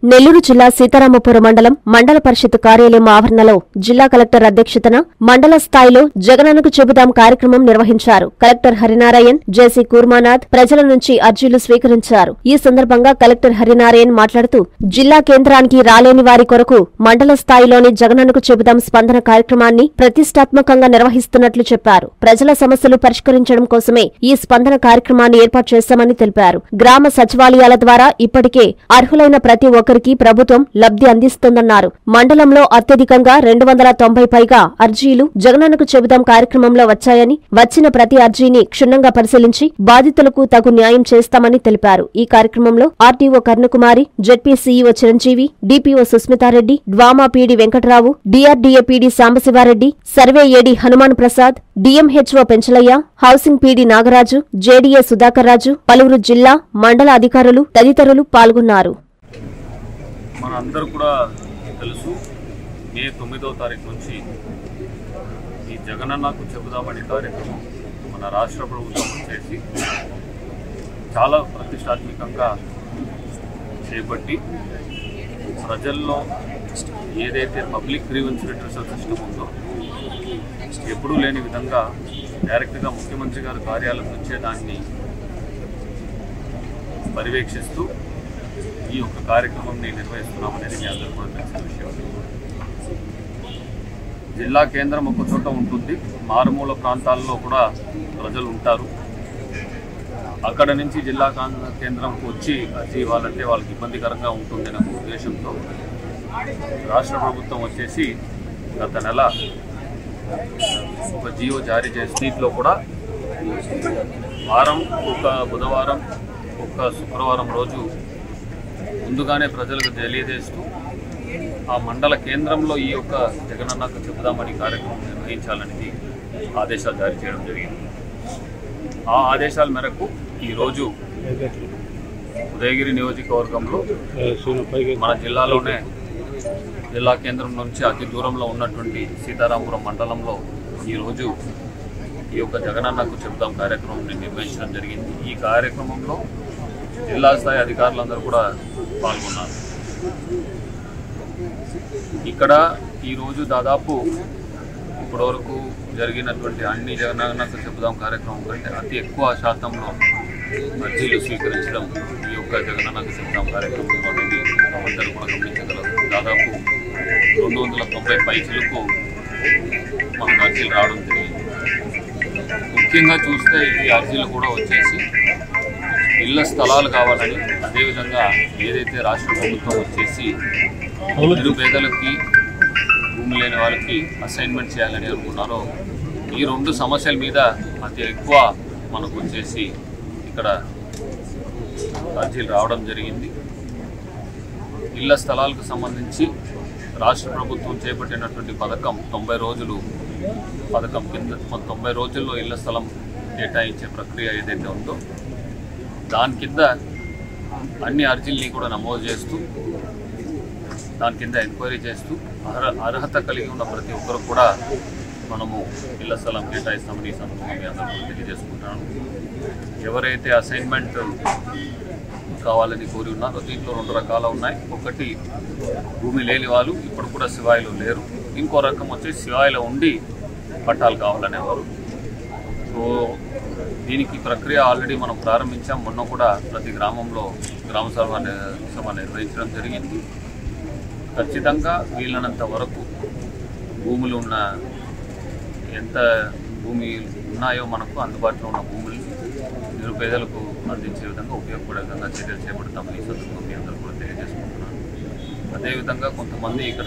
నెల్లూరు జిల్లా సీతారామపురం మండలం మండల పరిషత్ కార్యాలయం ఆవరణలో జిల్లా కలెక్టర్ అధ్యక్షతన మండల స్థాయిలో జగనన్నకు చెబుదాం కార్యక్రమం నిర్వహించారు కలెక్టర్ హరినారాయణ్ జేసీ కూర్మానాథ్ ప్రజల నుంచి అర్జీలు స్వీకరించారు ఈ సందర్భంగా కలెక్టర్ హరినారాయణ్ మాట్లాడుతూ జిల్లా కేంద్రానికి రాలేని వారి కొరకు మండల స్థాయిలోని జగనన్నకు చెబుదాం స్పందన కార్యక్రమాన్ని ప్రతిష్టాత్మకంగా నిర్వహిస్తున్నట్లు చెప్పారు ప్రజల సమస్యలు పరిష్కరించడం కోసమే ఈ స్పందన కార్యక్రమాన్ని ఏర్పాటు చేశామని తెలిపారు గ్రామ సచివాలయాల ద్వారా ఇప్పటికే అర్హులైన ప్రతి ఒక్కరికి ప్రభుత్వం లబ్ధి అందిస్తోందన్నారు మండలంలో అత్యధికంగా రెండు వందల తొంభై పైగా అర్జీలు జగనన్నకు చెబుదాం కార్యక్రమంలో వచ్చాయని వచ్చిన ప్రతి అర్జీని క్షుణ్ణంగా పరిశీలించి బాధితులకు తగు న్యాయం చేస్తామని తెలిపారు ఈ కార్యక్రమంలో RTO కర్ణకుమారి ZP CEO Chiranjeevi DPO Sushmita Reddy DWAMA PD Venkatrao DRDA PD Sambasiva Reddy survey AD Hanuman Prasad DMHO Penchalaiah housing PD Nagaraju JDA Sudhakar రాజు పలువురు జిల్లా మండల అధికారులు తదితరులు పాల్గొన్నారు మనందరూ కూడా తెలుసు మే తొమ్మిదవ తారీఖు నుంచి ఈ జగనన్నకు చెబుదామని కార్యక్రమం మన రాష్ట్ర ప్రభుత్వం చేసి చాలా ప్రతిష్టాత్మకంగా చేపట్టి ప్రజల్లో ఏదైతే పబ్లిక్ గ్రీవెన్స్ రిట్రసల్ సిస్టమ్ ఉందో ఎప్పుడూ లేని విధంగా డైరెక్ట్గా ముఖ్యమంత్రి గారి కార్యాలయం నుంచే దాన్ని పర్యవేక్షిస్తూ ఈ యొక్క కార్యక్రమంని నిర్వహిస్తున్నామనేది మీ అందరూ కూడా తెలిసిన విషయం జిల్లా కేంద్రం ఒక చోట ఉంటుంది మారుమూల ప్రాంతాల్లో కూడా ప్రజలు ఉంటారు అక్కడ నుంచి జిల్లా కాం- కేంద్రంకు వచ్చి అర్జీ ఇవ్వాలంటే వాళ్ళకి ఇబ్బందికరంగా ఉంటుందనే ఒక ఉద్దేశంతో రాష్ట్ర ప్రభుత్వం వచ్చేసి గత నెల ఒక జియో జారీ చేసి దీంట్లో కూడా వారం ఒక బుధవారం ఒక శుక్రవారం రోజు ముందుగానే ప్రజలకు తెలియజేస్తూ ఆ మండల కేంద్రంలో ఈ యొక్క జగనన్నకు చెబుదామని కార్యక్రమం నిర్వహించాలనేది ఆదేశాలు జారీ చేయడం జరిగింది ఆ ఆదేశాల మేరకు ఈరోజు ఉదయగిరి నియోజకవర్గంలో మన జిల్లాలోనే జిల్లా కేంద్రం నుంచి అతి దూరంలో ఉన్నటువంటి సీతారామపురం మండలంలో ఈరోజు ఈ యొక్క జగనన్నకు చెబుదాం కార్యక్రమం నిర్వహించడం జరిగింది ఈ కార్యక్రమంలో జిల్లా స్థాయి అధికారులందరూ కూడా పాల్గొన్నారు ఇక్కడ ఈరోజు దాదాపు ఇప్పటివరకు జరిగినటువంటి అన్ని జగనన్నకు చెబుదాం కార్యక్రమం కంటే అతి ఎక్కువ శాతంలో అర్జీలు స్వీకరించడం ఈ యొక్క జగనన్నకు చెబుదాం కార్యక్రమంలో అనేది అందరూ కూడా గమనించగలరు దాదాపు రెండు వందల తొంభై పైసలకు మనకు అర్జీలు రావడం జరిగింది ముఖ్యంగా చూస్తే ఈ అర్జీలు కూడా వచ్చేసి ఇళ్ల స్థలాలు కావాలని అదేవిధంగా ఏదైతే రాష్ట్ర ప్రభుత్వం వచ్చేసి నిరుపేదలకి భూమి లేని వాళ్ళకి అసైన్మెంట్ చేయాలని అనుకున్నారో ఈ రెండు సమస్యల మీద అతి ఎక్కువ మనకు వచ్చేసి ఇక్కడ అర్జీలు రావడం జరిగింది ఇళ్ల స్థలాలకు సంబంధించి రాష్ట్ర ప్రభుత్వం చేపట్టినటువంటి పథకం తొంభై రోజులు పథకం కింద మన తొంభై రోజుల్లో ఇళ్ల స్థలం కేటాయించే ప్రక్రియ ఏదైతే ఉందో దాని కింద అన్ని అర్జీల్ని కూడా నమోదు చేస్తూ దాని కింద ఎంక్వైరీ చేస్తూ అర్హ అర్హత కలిగి ఉన్న ప్రతి ఒక్కరు కూడా మనము ఇళ్ల స్థలం కేటాయిస్తామని ఈ సందర్భంగా మీ అందరూ కూడా తెలియజేసుకుంటున్నాను ఎవరైతే అసైన్మెంట్ కావాలని కోరి ఉన్నారో దీంట్లో రెండు రకాలు ఉన్నాయి ఒకటి భూమి లేని వాళ్ళు ఇప్పుడు కూడా శివాయిలో లేరు ఇంకో రకం వచ్చి శివాయిలో ఉండి పట్టాలు కావాలనేవారు సో దీనికి ప్రక్రియ ఆల్రెడీ మనం ప్రారంభించాం మొన్న కూడా ప్రతి గ్రామంలో గ్రామ సభ ని- సభ నిర్వహించడం జరిగింది ఖచ్చితంగా వీలైనంత వరకు భూములు ఉన్న ఎంత భూమి ఉన్నాయో మనకు అందుబాటులో ఉన్న భూముల్ని నిరుపేదలకు అందించే విధంగా ఉపయోగపడే విధంగా చర్యలు చేపడతామని ఈ సందర్భంగా మీ అందరూ కూడా తెలియజేసుకుంటున్నాను అదేవిధంగా కొంతమంది ఇక్కడ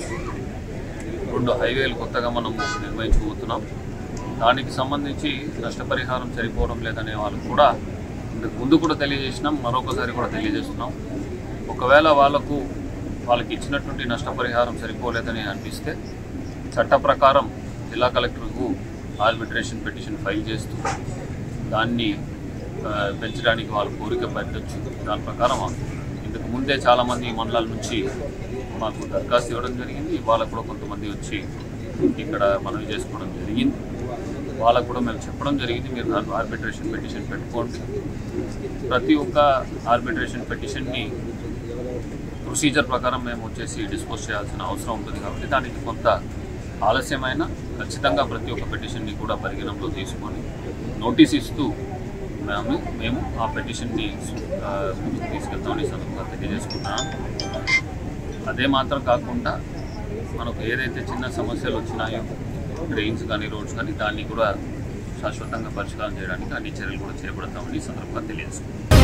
రెండు హైవేలు కొత్తగా మనం నిర్వహించబోతున్నాం దానికి సంబంధించి నష్టపరిహారం సరిపోవడం లేదనే వాళ్ళు కూడా ఇంతకు ముందు కూడా తెలియజేసినాం మరొకసారి కూడా తెలియజేస్తున్నాం ఒకవేళ వాళ్ళకు వాళ్ళకి ఇచ్చినటువంటి నష్టపరిహారం సరిపోలేదని అనిపిస్తే చట్ట ప్రకారం జిల్లా కలెక్టర్కు ఆర్బిట్రేషన్ పిటిషన్ ఫైల్ చేస్తూ దాన్ని ఆ, పెంచడానికి వాళ్ళ కోరిక పెట్టచ్చు దాని ప్రకారం ఇంతకు ముందే చాలామంది ఈ మండలాల నుంచి మాకు దరఖాస్తు ఇవ్వడం జరిగింది వాళ్ళకు కూడా కొంతమంది వచ్చి ఇక్కడ మనవి చేసుకోవడం జరిగింది వాళ్ళకు కూడా మేము చెప్పడం జరిగింది మీరు ఆర్బిట్రేషన్ పిటిషన్ పెట్టుకోండి ప్రతి ఒక్క ఆర్బిట్రేషన్ పిటిషన్ని ప్రొసీజర్ ప్రకారం మేము వచ్చేసి డిస్పోజ్ చేయాల్సిన అవసరం ఉంటుంది కాబట్టి దానికి కొంత ఆలస్యమైన ఖచ్చితంగా ప్రతి ఒక్క పిటిషన్ని కూడా పరిగణనలో తీసుకొని నోటీస్ ఇస్తూ మేము మేము ఆ పిటిషన్ని ఆ, ముందుకు తీసుకెళ్తామని ఈ సందర్భంగా తెలియజేసుకుంటున్నాను అదే మాత్రం కాకుండా మనకు ఏదైతే చిన్న సమస్యలు వచ్చినాయో డ్రైన్స్ కానీ రోడ్స్ కానీ దాన్ని కూడా శాశ్వతంగా పరిష్కారం చేయడానికి అన్ని చర్యలు కూడా చేపడతామని ఈ సందర్భంగా తెలియజేసుకుంటాం